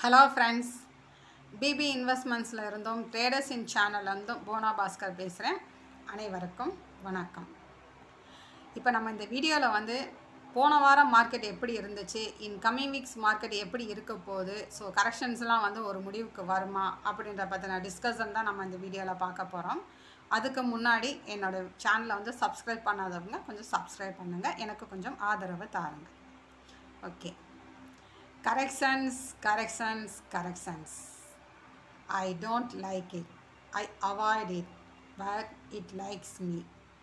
hello friends BP இன்வெஸ்ட்மெண்ட்ஸில் இருந்தும் traders இன் channel இருந்தும் போனா பாஸ்கர் பேசுகிறேன் அனைவருக்கும் வணக்கம் இப்போ நம்ம இந்த வீடியோவில் வந்து போன வாரம் மார்க்கெட் எப்படி இருந்துச்சு இன் கம்மிங் வீக்ஸ் மார்க்கெட் எப்படி இருக்க போகுது ஸோ கரெக்ஷன்ஸ்லாம் வந்து ஒரு முடிவுக்கு வருமா அப்படின்ற பற்றின டிஸ்கஷன் தான் நம்ம இந்த வீடியோவில் பார்க்க போகிறோம் அதுக்கு முன்னாடி என்னோடய சேனலை வந்து சப்ஸ்கிரைப் பண்ணாதவங்க கொஞ்சம் சப்ஸ்கிரைப் பண்ணுங்கள் எனக்கு கொஞ்சம் ஆதரவு தாருங்க okay corrections corrections corrections i don't like it i avoid it but it likes me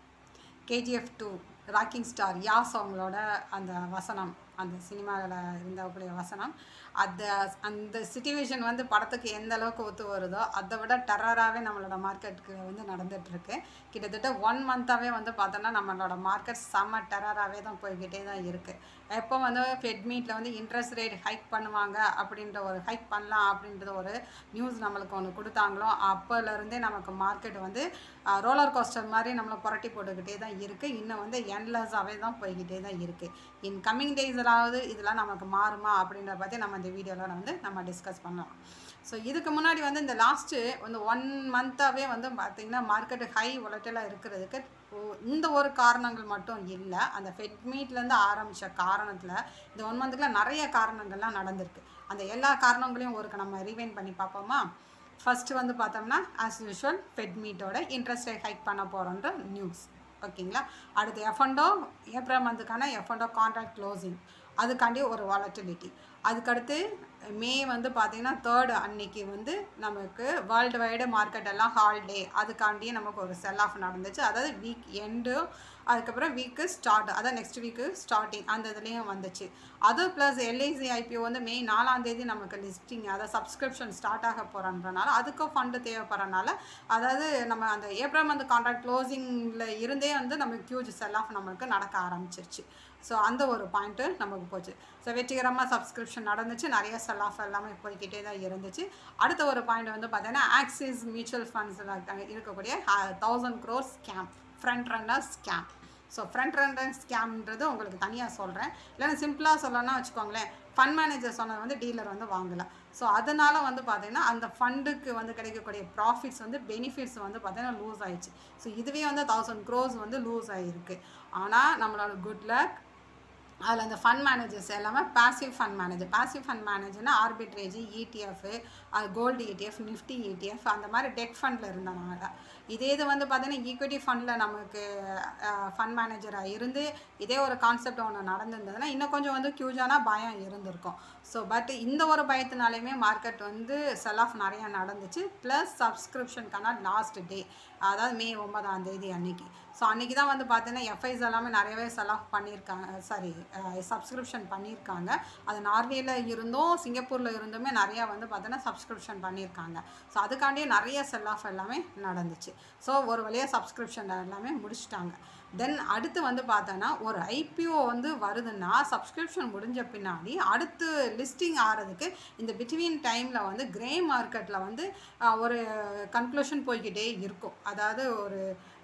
KGF two rocking star Yash அவங்களோட அந்த வசனம் அந்த சினிமாவில் இருந்தக்கூடிய வசனம் அந்த அந்த சுச்சுவேஷன் வந்து படத்துக்கு எந்த அளவுக்கு ஒத்து வருதோ அதை விட டெரராகவே நம்மளோட மார்க்கெட்டுக்கு வந்து நடந்துகிட்ருக்கு கிட்டத்தட்ட ஒன் மந்த்தாகவே வந்து பார்த்தோன்னா நம்மளோட மார்க்கெட் செம்ம டெரராகவே தான் போய்கிட்டே தான் இருக்குது எப்போ வந்து ஃபெட் மீட்டில் வந்து இன்ட்ரெஸ்ட் ரேட் ஹைக் பண்ணுவாங்க அப்படின்ற ஒரு ஹைக் பண்ணலாம் அப்படின்ற ஒரு நியூஸ் நம்மளுக்கு ஒன்று கொடுத்தாங்களோ அப்போலேருந்தே நமக்கு மார்க்கெட் வந்து ரோலர் கோஸ்டர் மாதிரி நம்மளை புரட்டி போட்டுக்கிட்டே தான் இருக்குது இன்னும் வந்து என்லெஸ்ஸாகவே தான் போய்கிட்டே தான் இருக்குது இன் கம்மிங் டேஸ்லாவது இதெல்லாம் நமக்கு மாறுமா அப்படின்ற பற்றி நம்ம இந்த வீடியோவில் வந்து நம்ம டிஸ்கஸ் பண்ணலாம் ஸோ இதுக்கு முன்னாடி வந்து இந்த லாஸ்ட்டு வந்து ஒன் மந்த்தாகவே வந்து பார்த்திங்கன்னா மார்க்கெட்டு ஹை ஒலட்டிலாக இருக்கிறதுக்கு இந்த ஒரு காரணங்கள் மட்டும் இல்லை அந்த ஃபெட் மீட்லேருந்து ஆரம்பித்த காரணத்தில் இந்த ஒன் மந்த்துக்குள்ள நிறைய காரணங்கள்லாம் நடந்திருக்கு அந்த எல்லா காரணங்களையும் ஒரு நம்ம ரீவைன் பண்ணி பார்ப்போமா ஃபஸ்ட்டு வந்து பார்த்தோம்னா ஆஸ் யூஷுவல் ஃபெட் மீட்டோட இன்ட்ரெஸ்ட் ரேட் ஹைக் பண்ண போகிறோன்ற நியூஸ் ஓகேங்களா அடுத்து எஃப்எண்டோ ஏப்ரல் மந்த்துக்கான எஃப்எண்டோ கான்ட்ராக்ட் க்ளோசிங் அதுக்காண்டி ஒரு வாலட்டிலிட்டி அதுக்கடுத்து மே வந்து பார்த்திங்கன்னா தேர்டு அன்னைக்கு வந்து நமக்கு வேர்ல்டு வைடு மார்க்கெட் எல்லாம் ஹாலிடே அதுக்காண்டியே நமக்கு ஒரு செல் ஆஃப் நடந்துச்சு அதாவது வீக் எண்டு அதுக்கப்புறம் வீக்கு ஸ்டார்ட் அதான் நெக்ஸ்ட் வீக்கு ஸ்டார்டிங் அந்த இதுலேயும் வந்துச்சு அது ப்ளஸ் எல்ஐசி ஐபிஓ வந்து மே நாலாம் தேதி நமக்கு லிஸ்டிங் அதாவது சப்ஸ்கிரிப்ஷன் ஸ்டார்ட் ஆக போகிறன்றனால அதுக்கும் ஃபண்டு தேவைப்படுறனால அதாவது நம்ம அந்த ஏப்ரல் மந்த் கான்ட்ராக்ட் க்ளோசிங்கில் இருந்தே வந்து நமக்கு ஹியூஜ் செல் ஆஃப் நம்மளுக்கு நடக்க ஆரம்பிச்சிருச்சு ஸோ அந்த ஒரு பாயிண்ட்டு நமக்கு போச்சு ஸோ வெற்றிகரமாக சப்ஸ்கிரிப்ஷன் நடந்துச்சு நிறைய செல் ஆஃப் எல்லாமே போய்கிட்டே தான் இருந்துச்சு அடுத்த ஒரு பாயிண்ட் வந்து பார்த்தீங்கன்னா ஆக்சிஸ் மியூச்சுவல் ஃபண்ட்ஸில் இருக்கக்கூடிய thousand crore scam front runner scam so front runner ஸ்கேம்ன்றது உங்களுக்கு தனியாக சொல்கிறேன் இல்லைன்னா சிம்பிளாக சொல்லணும்னா வச்சுக்கோங்களேன் ஃபண்ட் மேனேஜர் சொன்னது வந்து டீலர் வந்து வாங்கலை ஸோ அதனால் வந்து பார்த்திங்கன்னா அந்த ஃபண்டுக்கு வந்து கிடைக்கக்கூடிய ப்ராஃபிட்ஸ் வந்து பெனிஃபிட்ஸ் வந்து பார்த்திங்கன்னா லூஸ் ஆயிடுச்சு ஸோ இதுவே வந்து தௌசண்ட் க்ரோஸ் வந்து லூஸ் ஆகிருக்கு ஆனால் நம்மளோட குட் லக் அதில் அந்த ஃபண்ட் மேனேஜர்ஸ் எல்லாமே passive fund manager passive fund மேனேஜர்னா ஆர்பிட்ரேஜ் இடிஎஃப் அது கோல்டு இடிஎஃப் நிஃப்டி இடிஎஃப் அந்த மாதிரி டெட் ஃபண்டில் இருந்தனால இதே இது வந்து பார்த்தீங்கன்னா ஈக்விட்டி ஃபண்டில் நமக்கு ஃபண்ட் மேனேஜராக இருந்து இதே ஒரு கான்செப்ட் ஒன்று நடந்திருந்ததுன்னா இன்னும் கொஞ்சம் வந்து க்யூஜான பயம் இருந்திருக்கும் ஸோ பட் இந்த ஒரு பயத்தினாலையுமே மார்க்கெட் வந்து செல் ஆஃப் நிறையா நடந்துச்சு ப்ளஸ் சப்ஸ்கிரிப்ஷனுக்கான லாஸ்ட் டே அதாவது மே ஒன்பதாம் தேதி அன்னைக்கு ஸோ அன்றைக்கி தான் வந்து பார்த்தீங்கன்னா எஃப்ஐஸ் எல்லாமே நிறையவே செல் ஆஃப் பண்ணியிருக்காங்க சாரி சப்ஸ்கிரிப்ஷன் பண்ணியிருக்காங்க அது நார்வேயில் இருந்தும் சிங்கப்பூரில் இருந்துமே நிறையா வந்து பார்த்தீங்கன்னா சப்ஸ்கிரிப்ஷன் பண்ணியிருக்காங்க ஸோ அதுக்காண்டியே நிறைய செல் ஆஃப் எல்லாமே நடந்துச்சு ஸோ ஒரு வழியாக சப்ஸ்கிரிப்ஷன் எல்லாமே முடிச்சிட்டாங்க தென் அடுத்து வந்து பார்த்தோன்னா ஒரு ஐபிஓ வந்து வருதுன்னா சப்ஸ்கிரிப்ஷன் முடிஞ்ச பின்னாடி அடுத்து லிஸ்டிங் ஆகிறதுக்கு இந்த பிட்வீன் டைமில் வந்து கிரே மார்க்கெட்டில் வந்து ஒரு கன்க்ளூஷன் போய்கிட்டே இருக்கும் அதாவது ஒரு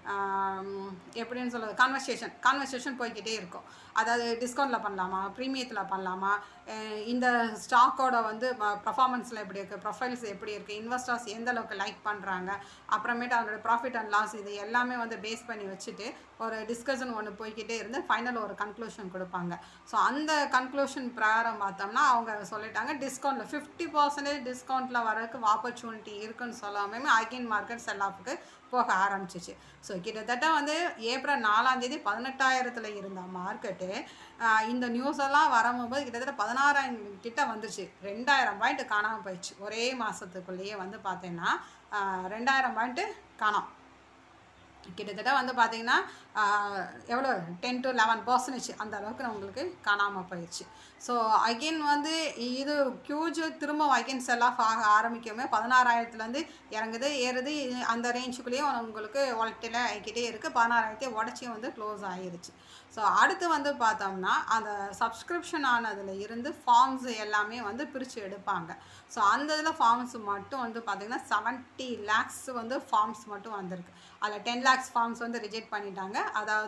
எப்படின்னு சொல்கிறது கான்வர்சேஷன் கான்வர்சேஷன் போய்கிட்டே இருக்கும் அதாவது டிஸ்கவுண்ட்டில் பண்ணலாமா ப்ரீமியத்தில் பண்ணலாமா இந்த ஸ்டாக்கோட வந்து பர்ஃபார்மன்ஸில் எப்படி இருக்குது ப்ரொஃபைல்ஸ் எப்படி இருக்குது இன்வெஸ்டர்ஸ் எந்த அளவுக்கு லைக் பண்ணுறாங்க அப்புறமேட்டு அவங்களோட ப்ராஃபிட் அண்ட் லாஸ் இது எல்லாமே வந்து பேஸ் பண்ணி வச்சுட்டு ஒரு டிஸ்கஷன் ஒன்று போய்கிட்டே இருந்து ஃபைனல் ஒரு கன்க்ளூஷன் கொடுப்பாங்க ஸோ அந்த கன்க்ளூஷன் பிரகாரம் பார்த்தோம்னா அவங்க சொல்லிட்டாங்க டிஸ்கவுண்ட்டில் ஃபிஃப்டி பர்சன்டேஜ் டிஸ்கவுண்ட்டில் வரதுக்கு ஆப்பர்ச்சுனிட்டி இருக்குன்னு சொல்லாமே அகைன் மார்க்கெட் செல் ஆஃபுக்கு போக ஆரம்பிச்சிச்சு ஸோ கிட்டத்தட்ட வந்து ஏப்ரல் நாலாம் தேதி பதினெட்டாயிரத்தில் இருந்த மார்க்கெட்டு இந்த நியூஸ் எல்லாம் வரும்போது கிட்டத்தட்ட பதினாறாயிரம் கிட்ட வந்துச்சு ரெண்டாயிரம் பாயிண்ட்டு காணாமல் போயிடுச்சு ஒரே மாதத்துக்குள்ளேயே வந்து பார்த்தீங்கன்னா ரெண்டாயிரம் பாயிண்ட்டு காணோம் கிட்டத்தட்ட வந்து பார்த்தீங்கன்னா எவ்வளோ டென் டு லெவன் பர்சன்டேஜ் அந்த அளவுக்கு உங்களுக்கு காணாமல் போயிடுச்சு ஸோ அகெயின் வந்து இது ஹியூஜ் திரும்ப அகெயின் செல் ஆஃப் ஆக ஆரம்பிக்கவே பதினாறாயிரத்துலேருந்து இறங்குது ஏறுது அந்த ரேஞ்சுக்குள்ளேயும் உங்களுக்கு ஒலட்டில் ஆகிக்கிட்டே இருக்குது பதினாறாயிரத்தி உடச்சி வந்து க்ளோஸ் ஆகிருச்சு ஸோ அடுத்து வந்து பார்த்தோம்னா அந்த சப்ஸ்கிரிப்ஷன் ஆனதில் இருந்து ஃபார்ம்ஸ் எல்லாமே வந்து பிரித்து எடுப்பாங்க ஸோ அந்த இதில் ஃபார்ம்ஸ் மட்டும் வந்து பார்த்திங்கன்னா செவன்ட்டி லேக்ஸ் வந்து ஃபார்ம்ஸ் மட்டும் வந்திருக்கு அதில் டென் லேக்ஸ் ஃபார்ம்ஸ் வந்து ரிஜெக்ட் பண்ணிட்டாங்க அதாவது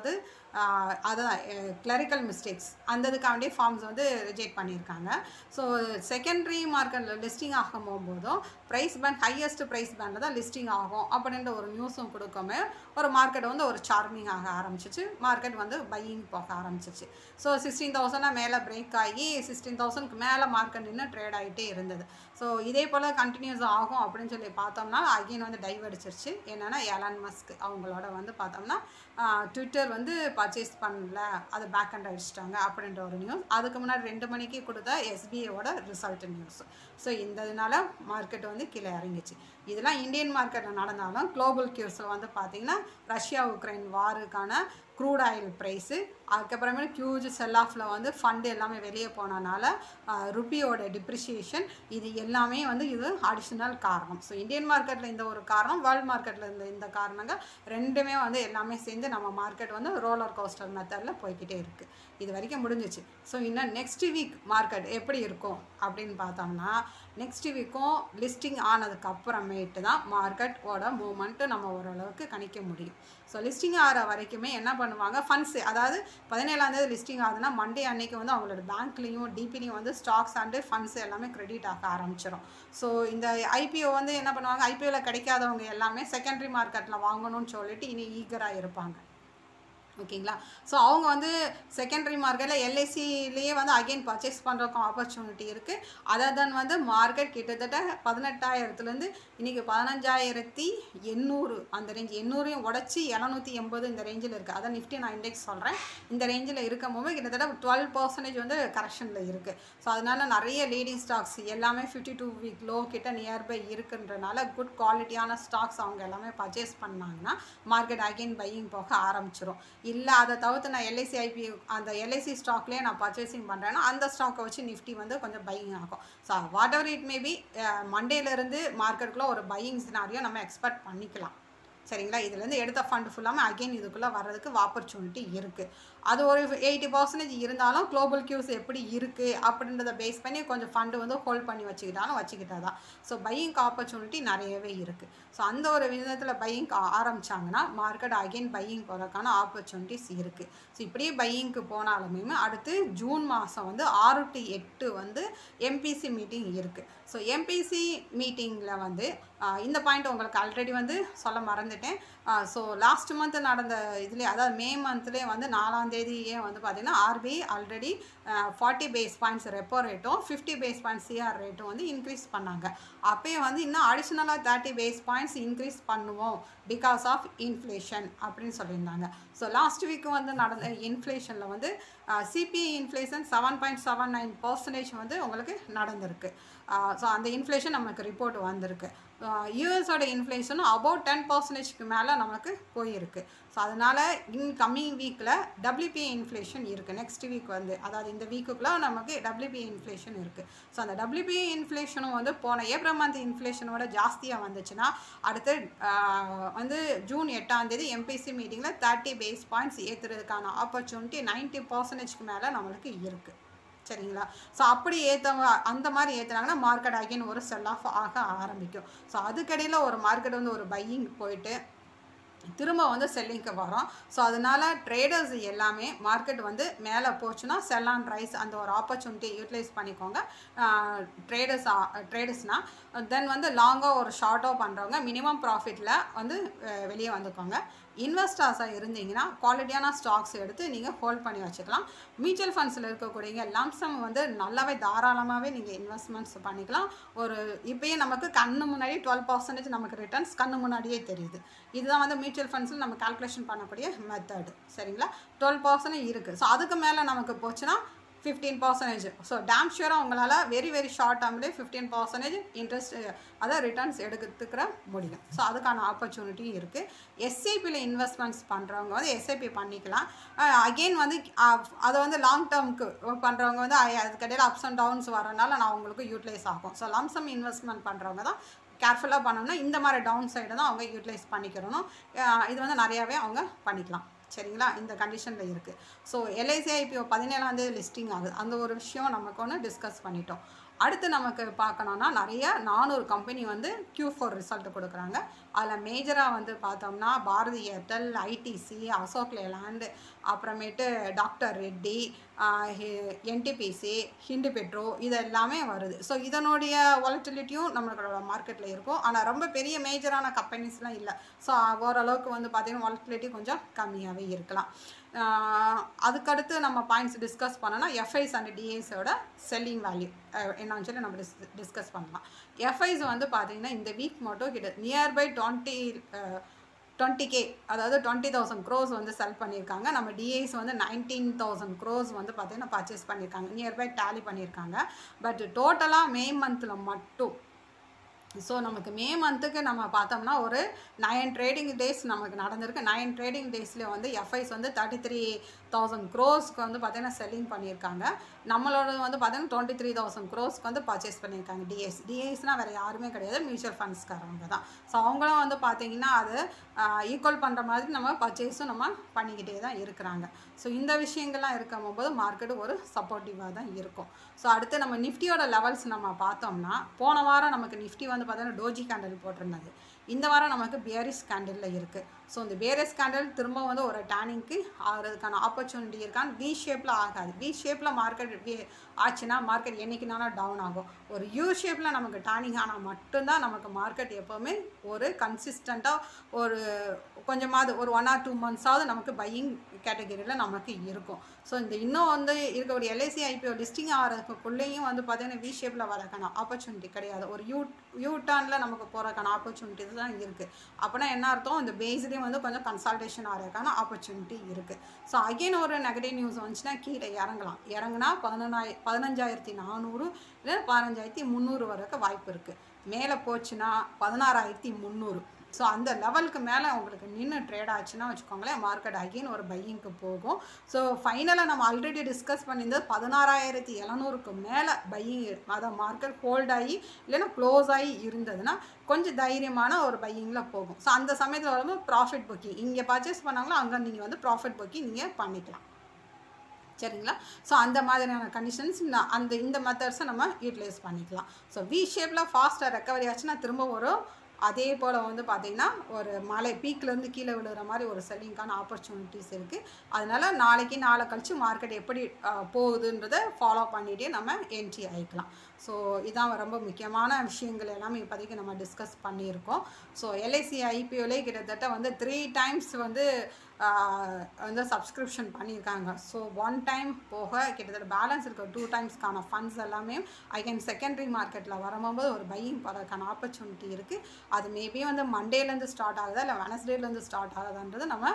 அதான் கிளரிக்கல் மிஸ்டேக்ஸ் அந்த இதுக்காண்டி ஃபார்ம்ஸ் வந்து ரிஜெக்ட் பண்ணியிருக்காங்க ஸோ செகண்டரி மார்க்கெட்டில் லிஸ்டிங் ஆகும் போகும்போதும் ப்ரைஸ் பேண்ட் ஹையஸ்ட் ப்ரைஸ் பேண்டில் தான் லிஸ்டிங் ஆகும் அப்படின்ற ஒரு நியூஸும் கொடுக்கமே ஒரு மார்க்கெட் வந்து ஒரு சார்மிங் ஆக ஆரம்பிச்சிச்சு மார்க்கெட் வந்து பையிங் போக ஆரம்பிச்சிச்சு ஸோ சிக்ஸ்டீன் தௌசண்டாக மேலே பிரேக் ஆகி சிக்ஸ்டீன் தௌசண்ட்க்கு மேலே மார்க்கெட் நின்று ட்ரேட் ஆகிட்டே இருந்தது ஸோ இதே போல் கண்டினியூஸ் ஆகும் அப்படின்னு சொல்லி பார்த்தோம்னா அகெயின் வந்து டைவ் அடிச்சிருச்சு என்னென்னா எலான் மஸ்க் அவங்களோட வந்து பார்த்தோம்னா ட்விட்டர் வந்து பர்ச்சேஸ் பண்ணல அது பேக் அண்ட் அடிச்சிட்டாங்க அப்படின்ற ஒரு நியூஸ் அதுக்கு முன்னாடி ரெண்டு மணிக்கு கொடுத்த எஸ்பிஐயோட ரிசல்ட் நியூஸ் ஸோ இந்த இதனால மார்க்கெட் வந்து கீழே இறங்கிச்சு இதெல்லாம் இந்தியன் மார்க்கெட்டில் நடந்தாலும் குளோபல் கியூஸில் வந்து பார்த்திங்கன்னா ரஷ்யா உக்ரைன் வாருக்கான க்ரூட் ஆயில் ப்ரைஸு அதுக்கப்புறமே ஹியூஜ் செல் ஆஃபில் வந்து ஃபண்டு எல்லாமே வெளியே போனனால ருப்பியோட டிப்ரிசியேஷன் இது எல்லாமே வந்து இது அடிஷ்னல் காரணம் ஸோ இந்தியன் மார்க்கெட்டில் இந்த ஒரு காரணம் வேர்ல்டு மார்க்கெட்டில் இந்த இந்த காரணங்கள் ரெண்டுமே வந்து எல்லாமே சேர்ந்து நம்ம மார்க்கெட் வந்து ரோலர் கோஸ்டர் மெத்தடில் போய்கிட்டே இருக்குது இது வரைக்கும் முடிஞ்சிச்சு ஸோ இன்னும் நெக்ஸ்ட் வீக் மார்க்கெட் எப்படி இருக்கும் அப்படின்னு பார்த்தோம்னா நெக்ஸ்ட் வீக்கும் லிஸ்டிங் ஆனதுக்கு அப்புறமேட்டு தான் மார்க்கெட்டோட மூமெண்ட்டு நம்ம ஓரளவுக்கு கணிக்க முடியும் ஸோ லிஸ்டிங் ஆகிற வரைக்குமே என்ன பண்ணுவாங்க ஃபண்ட்ஸ் அதாவது பதினேழாந்தேதி லிஸ்டிங் ஆகுதுன்னா மண்டே அன்னைக்கு வந்து அவங்களோட பேங்க்லேயும் டிபிலையும் வந்து ஸ்டாக்ஸ் அண்டு ஃபண்ட்ஸ் எல்லாமே கிரெடிட் ஆக ஆரம்பிச்சிடும் ஸோ இந்த ஐபிஓ வந்து என்ன பண்ணுவாங்க ஐபிஓவில் கிடைக்காதவங்க எல்லாமே செகண்டரி மார்க்கெட்டில் வாங்கணும்னு சொல்லிட்டு இனி ஈகராக இருப்பாங்க ஓகேங்களா ஸோ அவங்க வந்து செகண்டரி மார்க்கெட்டில் எல்ஐசிலேயே வந்து அகெயின் பர்ச்சேஸ் பண்ணுறக்கும் ஆப்பர்ச்சுனிட்டி இருக்குது அதர் தென் வந்து மார்க்கெட் கிட்டத்தட்ட பதினெட்டாயிரத்துலேருந்து இன்றைக்கி பதினஞ்சாயிரத்தி எண்ணூறு அந்த ரேஞ்ச் எண்ணூறையும் உடச்சி இரநூத்தி எண்பது இந்த ரேஞ்சில் இருக்குது அதான் நிஃப்டி நான் இண்டெக்ஸ் சொல்கிறேன் இந்த ரேஞ்சில் இருக்கும் போது கிட்டத்தட்ட டுவெல் பர்சன்டேஜ் வந்து கரெக்ஷனில் இருக்குது ஸோ அதனால் நிறைய லீடிங் ஸ்டாக்ஸ் எல்லாமே ஃபிஃப்டி டூ வீக் லோ கிட்ட நியர்பை இருக்குன்றனால குட் குவாலிட்டியான ஸ்டாக்ஸ் அவங்க எல்லாமே பர்ச்சேஸ் பண்ணாங்கன்னா மார்க்கெட் அகெயின் பையிங் போக ஆரம்பிச்சிரும் இல்லை அதை தவிர்த்து நான் எல்ஐசி ஐபி அந்த எல்ஐசி ஸ்டாக்லேயே நான் பர்ச்சேசிங் பண்ணுறேன்னா அந்த ஸ்டாக்கை வச்சு நிஃப்டி வந்து கொஞ்சம் பையிங் ஆகும் so whatever it maybe மண்டேலேருந்து மார்க்கெட்டுக்குள்ளே ஒரு பையிங் சினாரியோ நம்ம எக்ஸ்பெக்ட் பண்ணிக்கலாம் சரிங்களா இதுலேருந்து எடுத்த ஃபண்ட் ஃபுல்லாமல் அகெயின் இதுக்குள்ளே வர்றதுக்கு ஆப்பர்ச்சுனிட்டி இருக்குது அது ஒரு எயிட்டி பர்சன்டேஜ் இருந்தாலும் குளோபல் கியூஸ் எப்படி இருக்குது அப்படின்றத பேஸ் பண்ணி கொஞ்சம் ஃபண்டு வந்து ஹோல்ட் பண்ணி வச்சுக்கிட்டாலும் வச்சுக்கிட்டா தான் ஸோ பையிங் ஆப்பர்ச்சுனிட்டி நிறையவே இருக்குது ஸோ அந்த ஒரு விதத்தில் பையிங் ஆரம்பித்தாங்கன்னா மார்க்கெட் அகெயின் பையிங் போகிறதுக்கான ஆப்பர்ச்சுனிட்டிஸ் இருக்குது ஸோ இப்படியே பையிங்க்கு போனாலுமே அடுத்து ஜூன் மாதம் வந்து ஆறு டு எட்டு வந்து எம்பிசி மீட்டிங் இருக்குது ஸோ எம்பிசி மீட்டிங்கில் வந்து இந்த பாயிண்ட் உங்களுக்கு ஆல்ரெடி வந்து சொல்ல மறந்துட்டேன் ஸோ லாஸ்ட் மந்த் நடந்த இதுலேயே அதாவது மே மந்த்லேயே வந்து நாலாம் தேதியே வந்து பார்த்திங்கன்னா RBI already forty basis points repo ரேட்டும் ஃபிஃப்டி பேஸ் பாயிண்ட்ஸ் சிஆர் ரேட்டும் வந்து இன்க்ரீஸ் பண்ணாங்க அப்போயே வந்து இன்னும் அடிஷ்னலாக தேர்ட்டி பேஸ் பாயிண்ட்ஸ் இன்க்ரீஸ் பண்ணுவோம் பிகாஸ் ஆஃப் இன்ஃப்ளேஷன் அப்படின்னு சொல்லியிருந்தாங்க ஸோ லாஸ்ட் வீக் வந்து நடந்த இன்ஃப்ளேஷனில் வந்து CPI inflation seven point seven nine percentage வந்து உங்களுக்கு நடந்திருக்கு ஸோ அந்த இன்ஃப்ளேஷன் நமக்கு ரிப்போர்ட் வந்திருக்கு யூஎஸோட இன்ஃப்ளேஷனும் அபவுட் டென் பர்சன்டேஜ்க்கு மேலே நமக்கு போயிருக்கு ஸோ அதனால் இன் கம்மிங் வீக்கில் டபிள்யூபிஐ இன்ஃப்ளேஷன் இருக்குது நெக்ஸ்ட் வீக் வந்து அதாவது இந்த வீக்குக்குள்ளே நமக்கு டபிள்யூபிஐ இன்ஃப்ளேஷன் இருக்குது ஸோ அந்த டபிள்யூபிஐ இன்ஃப்ளேஷனும் வந்து போன ஏப்ரல் மந்த் இன்ஃப்ளேஷனோட ஜாஸ்தியாக வந்துச்சுன்னா அடுத்து வந்து ஜூன் எட்டாம் தேதி எம்பிசி மீட்டிங்கில் தேர்ட்டி பேஸ் பாயிண்ட்ஸ் ஏற்றுறதுக்கான ஆப்பர்ச்சுனிட்டி நைன்ட்டி பர்சன்டேஜ்க்கு மேலே நம்மளுக்கு இருக்குது சரிங்களா ஸோ அப்படி ஏற்றவங்க அந்த மாதிரி ஏற்றுனாங்கன்னா மார்க்கெட் அகைன் ஒரு செல் ஆஃப் ஆக ஆரம்பிக்கும் ஸோ அதுக்கடையில் ஒரு மார்க்கெட் வந்து ஒரு பையிங் போயிட்டு திரும்ப வந்து செல்லிங்க்கு வரும் ஸோ அதனால் ட்ரேடர்ஸ் எல்லாமே மார்க்கெட் வந்து மேலே போச்சுன்னா செல் ஆன் ரைஸ் அந்த ஒரு ஆப்பர்ச்சுனிட்டி யூட்டிலைஸ் பண்ணிக்கோங்க ட்ரேடர்ஸ் ட்ரேடர்ஸ்னால் தென் வந்து லாங்காக ஒரு ஷார்ட்டாக பண்ணுறவங்க மினிமம் ப்ராஃபிட்டில் வந்து வெளியே வந்துக்கோங்க இன்வெஸ்டர்ஸாக இருந்தீங்கன்னா குவாலிட்டியான ஸ்டாக்ஸ் எடுத்து நீங்கள் ஹோல்ட் பண்ணி வச்சுக்கலாம் மியூச்சுவல் ஃபண்ட்ஸில் இருக்கக்கூடிய லம்சம் வந்து நல்லாவே தாராளமாகவே நீங்கள் இன்வெஸ்ட்மெண்ட்ஸ் பண்ணிக்கலாம் ஒரு இப்போயே நமக்கு கண்ணு முன்னாடி டுவெல் பர்சன்டேஜ் நமக்கு ரிட்டர்ன்ஸ் கண்ணு முன்னாடியே தெரியுது இதுதான் வந்து மியூச்சுவல் ஃபண்ட்ஸில் நம்ம கால்குலேஷன் பண்ணக்கூடிய மெத்தடு சரிங்களா டுவெல் பர்சன்டேஜ் இருக்குது ஸோ அதுக்கு மேலே நமக்கு போச்சுன்னா ஃபிஃப்டீன் பர்சன்டேஜ் ஸோ டேம் ஷியூராக உங்களால் வெரி வெரி ஷார்ட் டேர்ம்லேயே ஃபிஃப்டீன் பர்சன்டேஜ் இன்ட்ரெஸ்ட் அதாவது ரிட்டர்ன்ஸ் எடுத்துக்கிற முடியும் ஸோ அதுக்கான ஆப்பர்ச்சுனிட்டியும் இருக்குது எஸ்ஐபியில் இன்வெஸ்ட்மெண்ட்ஸ் பண்ணுறவங்க வந்து எஸ்ஐபி பண்ணிக்கலாம் அகெயின் வந்து அதை வந்து லாங் டேர்முக்கு பண்ணுறவங்க வந்து அதுக்கடையில் அப்ஸ் அண்ட் டவுன்ஸ் வரனால நான் உங்களுக்கு யூட்டிலைஸ் ஆகும் ஸோ லம்சம் இன்வெஸ்ட்மெண்ட் பண்ணுறவங்க தான் கேர்ஃபுல்லாக பண்ணணும்னா இந்த மாதிரி டவுன் சைடை தான் அவங்க யூட்டிலைஸ் பண்ணிக்கிறணும் இது வந்து நிறையாவே அவங்க பண்ணிக்கலாம் சரிங்களா இந்த கண்டிஷனில் இருக்குது ஸோ எல்ஐசி ஐபிஓ பதினேழாந்தேதி லிஸ்டிங் ஆகுது அந்த ஒரு விஷயம் நமக்கு ஒன்று டிஸ்கஸ் பண்ணிட்டோம் அடுத்து நமக்கு பார்க்கணுன்னா நிறைய நானூறு கம்பெனி வந்து Q4 ஃபோர் ரிசல்ட் கொடுக்குறாங்க அதில் மேஜராக வந்து பார்த்தோம்னா Bharti Airtel ITC Ashok Leyland அப்புறமேட்டு டாக்டர் ரெட்டி என்டிபிசி ஹிண்டு பெட்ரோ இது எல்லாமே வருது ஸோ இதனுடைய வாலட்டிலிட்டியும் நம்மளோட மார்க்கெட்டில் இருக்கும் ஆனால் ரொம்ப பெரிய மேஜரான கம்பெனிஸ்லாம் இல்லை ஸோ ஓரளவுக்கு வந்து பார்த்திங்கன்னா வாலட்டிலிட்டி கொஞ்சம் கம்மியாகவே இருக்கலாம் ஆஹ் அதுக்கடுத்து நம்ம பாயிண்ட்ஸ் டிஸ்கஸ் பண்ணோன்னா எஃப்ஐஸ் அண்ட் டிஐஸோட செல்லிங் வேல்யூ என்னன்னு சொல்லி நம்ம டிஸ் டிஸ்கஸ் பண்ணலாம் எஃப்ஐஸ் வந்து பார்த்திங்கன்னா இந்த வீக் மட்டும் கிட்ட நியர்பை டுவெண்ட்டி டுவெண்ட்டி கே அதாவது டுவெண்ட்டி தௌசண்ட் க்ரோஸ் வந்து செல் பண்ணியிருக்காங்க நம்ம டிஐஸ் வந்து நைன்டீன் தௌசண்ட் க்ரோஸ் வந்து பார்த்தீங்கன்னா பர்ச்சேஸ் பண்ணியிருக்காங்க நியர்பை டேலி பண்ணியிருக்காங்க பட் டோட்டலாக மே மந்தில் மட்டும் ஸோ நமக்கு மே மந்த்துக்கு நம்ம பார்த்தோம்னா ஒரு நைன் ட்ரேடிங் டேஸ் நமக்கு நடந்திருக்கு நைன் ட்ரேடிங் டேஸில் வந்து எஃப்ஐஸ் வந்து தேர்ட்டி த்ரீ தௌசண்ட் க்ரோஸ்க்கு வந்து பார்த்தீங்கன்னா செல்லிங் பண்ணியிருக்காங்க நம்மளோட வந்து பார்த்தீங்கன்னா டுவெண்ட்டி த்ரீ தௌசண்ட் க்ரோஸ்க்கு வந்து பர்ச்சேஸ் பண்ணியிருக்காங்க டிஎஸ் டிஎஸ்னால் வேறு யாருமே கிடையாது மியூச்சுவல் ஃபண்ட்ஸ்காரவங்க தான் ஸோ அவங்களும் வந்து பார்த்தீங்கன்னா அது ஈக்குவல் பண்ணுற மாதிரி நம்ம பர்ச்சேஸும் நம்ம பண்ணிக்கிட்டே தான் இருக்கிறாங்க ஸோ இந்த விஷயங்கள்லாம் இருக்கும் போது மார்க்கெட் ஒரு சப்போர்ட்டிவாக தான் இருக்கும் ஸோ அடுத்து நம்ம நிஃப்டியோட லெவல்ஸ் நம்ம பார்த்தோம்னா போன வாரம் நமக்கு நிஃப்டி வந்து பார்த்தீங்கன்னா டோஜி கேண்டில் போட்டிருந்தது இந்த வாரம் நமக்கு பியரிஸ் கேண்டிலில் இருக்குது ஸோ இந்த பியரிஸ் கேண்டில் திரும்ப வந்து ஒரு டேனிங்க்கு ஆகிறதுக்கான ஆப்பர்ச்சுனிட்டி இருக்கான்னு வி ஷேப்பில் ஆகாது வி ஷேப்பில் மார்க்கெட் வி ஆச்சுன்னா மார்க்கெட் என்றைக்குனாலும் டவுன் ஆகும் ஒரு யூ ஷேப்பில் நமக்கு டேனிங் ஆனால் மட்டும்தான் நமக்கு மார்க்கெட் எப்போவுமே ஒரு கன்சிஸ்டண்ட்டாக ஒரு கொஞ்சமாவது ஒரு ஒன் ஆர் டூ மந்த்ஸாவது நமக்கு பையிங் கேட்டகரியில் நமக்கு இருக்கும் ஸோ இந்த இன்னும் வந்து இருக்கக்கூடிய எல்ஐசி ஐபிஓ லிஸ்டிங் ஆகிறதுக்குள்ளேயும் வந்து பார்த்தீங்கன்னா வி ஷேப்பில் வரக்கான ஆப்பர்ச்சுனிட்டி கிடையாது ஒரு யூ யூ டர்னில் நமக்கு போகிறக்கான ஆப்பர்ச்சுனிட்டி தான் இருக்குது அப்போனா என்ன அர்த்தம் இந்த பேஸ்லேயும் வந்து கொஞ்சம் கன்சல்டேஷன் ஆகிறதுக்கான ஆப்பர்ச்சுனிட்டி இருக்குது ஸோ அகைன் ஒரு நெகட்டிவ் நியூஸ் வந்துச்சுன்னா கீழே இறங்கலாம் இறங்குனா பதினொன்றாய பதினஞ்சாயிரத்தி நானூறு இல்லை பதினஞ்சாயிரத்தி முந்நூறு வரைக்கும் வாய்ப்பு இருக்குது மேலே போச்சுன்னா பதினாறாயிரத்தி முந்நூறு ஸோ அந்த லெவலுக்கு மேலே உங்களுக்கு நின்று ட்ரேட் ஆச்சுன்னா வச்சுக்கோங்களேன் மார்க்கெட் அகைன் ஒரு பையிங்க்கு போகும் ஸோ ஃபைனலாக நம்ம ஆல்ரெடி டிஸ்கஸ் பண்ணியிருந்தது பதினாறாயிரத்தி எழுநூறுக்கு மேலே பையிங் அதை மார்க்கெட் ஹோல்ட் ஆகி இல்லைன்னா க்ளோஸ் ஆகி இருந்ததுன்னா கொஞ்சம் தைரியமான ஒரு பையிங்கில் போகும் ஸோ அந்த சமயத்தில் வரும்போது ப்ராஃபிட் புக்கிங் இங்கே பர்ச்சேஸ் பண்ணாங்களோ அங்கே நீங்கள் வந்து ப்ராஃபிட் புக்கிங் நீங்கள் பண்ணிக்கலாம் சரிங்களா ஸோ அந்த மாதிரியான கண்டிஷன்ஸ் அந்த இந்த மெத்தட்ஸை நம்ம யூட்டிலைஸ் பண்ணிக்கலாம் ஸோ வி ஷேப்பில் ஃபாஸ்ட்டாக ரெக்கவரி ஆச்சுன்னா திரும்ப வரும் அதே போல் வந்து பார்த்திங்கன்னா ஒரு மலை பீக்லேருந்து கீழே விழுகிற மாதிரி ஒரு செல்லிங்கான ஆப்பர்ச்சுனிட்டிஸ் இருக்குது அதனால் நாளைக்கு நாளை கழிச்சு மார்க்கெட் எப்படி அஹ், போகுதுன்றதை ஃபாலோ பண்ணிகிட்டே நம்ம என்ட்ரி ஆகிக்கலாம் ஸோ இதான் ரொம்ப முக்கியமான விஷயங்கள் எல்லாமே இப்போதைக்கு நம்ம டிஸ்கஸ் பண்ணியிருக்கோம் ஸோ எல்ஐசி ஐபிஓலே கிட்டத்தட்ட வந்து த்ரீ டைம்ஸ் வந்து ஆஹ், வந்து சப்ஸ்கிரிப்ஷன் பண்ணியிருக்காங்க ஸோ ஒன் டைம் போக கிட்டத்தட்ட பேலன்ஸ் இருக்க டூ டைம்ஸ்க்கான ஃபண்ட்ஸ் எல்லாமே அகைன் செகண்டரி மார்க்கெட்டில் வரும்போது ஒரு பையிங் போகிறதுக்கான ஆப்பர்ச்சுனிட்டி இருக்குது அது மேபி வந்து மண்டேலேருந்து ஸ்டார்ட் ஆகுதா இல்லை வெனஸ்டேலேருந்து ஸ்டார்ட் ஆகுதான்றது நம்ம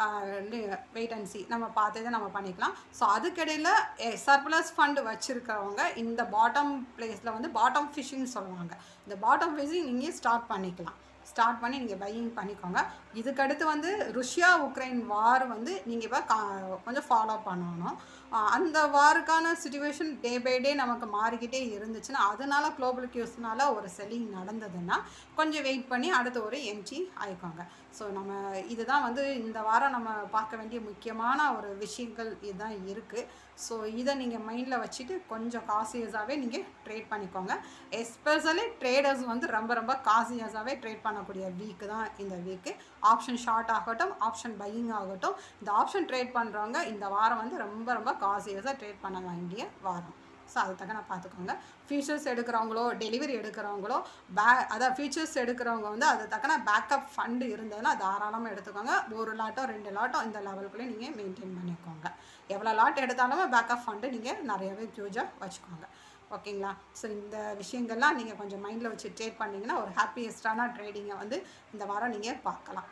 வெயிட் அண்ட் சி நம்ம பார்த்தே நம்ம பண்ணிக்கலாம் ஸோ அதுக்கிடையில் சர்ப்ளஸ் ஃபண்ட் வச்சுருக்கவங்க இந்த பாட்டம் பிளேஸில் வந்து பாட்டம் ஃபிஷிங் சொல்லுவாங்க இந்த பாட்டம் ஃபிஷிங் நீங்கள் ஸ்டார்ட் பண்ணிக்கலாம் ஸ்டார்ட் பண்ணி நீங்கள் பையிங் பண்ணிக்கோங்க இதுக்கடுத்து வந்து ருஷ்யா உக்ரைன் வார் வந்து நீங்கள் இப்போ கா கொஞ்சம் ஃபாலோ பண்ணணும் ஆஹ் அந்த வாருக்கான சுச்சுவேஷன் டே பை டே நமக்கு மாறிக்கிட்டே இருந்துச்சுன்னா அதனால குளோபல் கியூஸ்னால ஒரு செல்லிங் நடந்ததுன்னா கொஞ்சம் வெயிட் பண்ணி அடுத்த ஒரு எம்டி ஆயிக்கோங்க ஸோ நம்ம இதுதான் வந்து இந்த வாரம் நம்ம பார்க்க வேண்டிய முக்கியமான ஒரு விஷயங்கள் இதுதான் இருக்குது ஸோ இதை நீங்கள் மைண்டில் வச்சுட்டு கொஞ்சம் காசியஸாகவே நீங்கள் ட்ரேட் பண்ணிக்கோங்க எஸ்பெஷலி ட்ரேடர்ஸ் வந்து ரொம்ப ரொம்ப காசியஸாகவே ட்ரேட் பண்ணக்கூடிய வீக்கு தான் இந்த வீக்கு ஆப்ஷன் ஷார்ட் ஆகட்டும் ஆப்ஷன் பையிங் ஆகட்டும் இந்த ஆப்ஷன் ட்ரேட் பண்ணுறவங்க இந்த வாரம் வந்து ரொம்ப ரொம்ப காசியஸாக ட்ரேட் பண்ண வேண்டிய வாரம் ஸோ அது தக்க நான் பார்த்துக்கோங்க ஃபியூச்சர்ஸ் எடுக்கிறவங்களோ டெலிவரி எடுக்கிறவங்களோ பே அதான் ஃபியூச்சர்ஸ் எடுக்கிறவங்க வந்து அது தக்கன பேக்கப் ஃபண்டு இருந்ததுன்னா தாராளமாக எடுத்துக்கோங்க ஒரு லாட்டோ ரெண்டு லாட்டோ இந்த லெவலுக்குள்ளே நீங்கள் மெயின்டைன் பண்ணிக்கோங்க எவ்வளோ லாட் எடுத்தாலுமே பேக்கப் ஃபண்டு நீங்கள் நிறையவே ஹியூஜாக வச்சுக்கோங்க ஓகேங்களா ஸோ இந்த விஷயங்கள்லாம் நீங்கள் கொஞ்சம் மைண்டில் வச்சு ட்ரேட் பண்ணிங்கன்னா ஒரு ஹாப்பியஸ்டான ட்ரேடிங்கை வந்து இந்த வாரம் நீங்கள் பார்க்கலாம்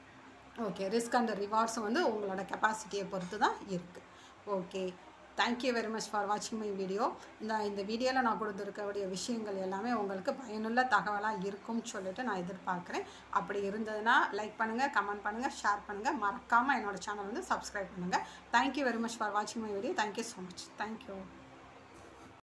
ஓகே ரிஸ்க் அண்ட் ரிவார்ட்ஸும் வந்து உங்களோட கெப்பாசிட்டியை பொறுத்து தான் இருக்குது okay thank you very much for வாட்சிங் மை வீடியோ இந்த இந்த வீடியோவில் நான் கொடுத்துருக்கக்கூடிய விஷயங்கள் எல்லாமே உங்களுக்கு பயனுள்ள தகவலாக இருக்கும்னு சொல்லிட்டு நான் எதிர்பார்க்குறேன் அப்படி இருந்ததுன்னா லைக் பண்ணுங்கள் கமெண்ட் பண்ணுங்கள் ஷேர் பண்ணுங்கள் மறக்காமல் என்னோட சேனல் வந்து சப்ஸ்கிரைப் பண்ணுங்கள் தேங்க்யூ வெரி மச் ஃபார் வாட்சிங் my video thank you so much thank you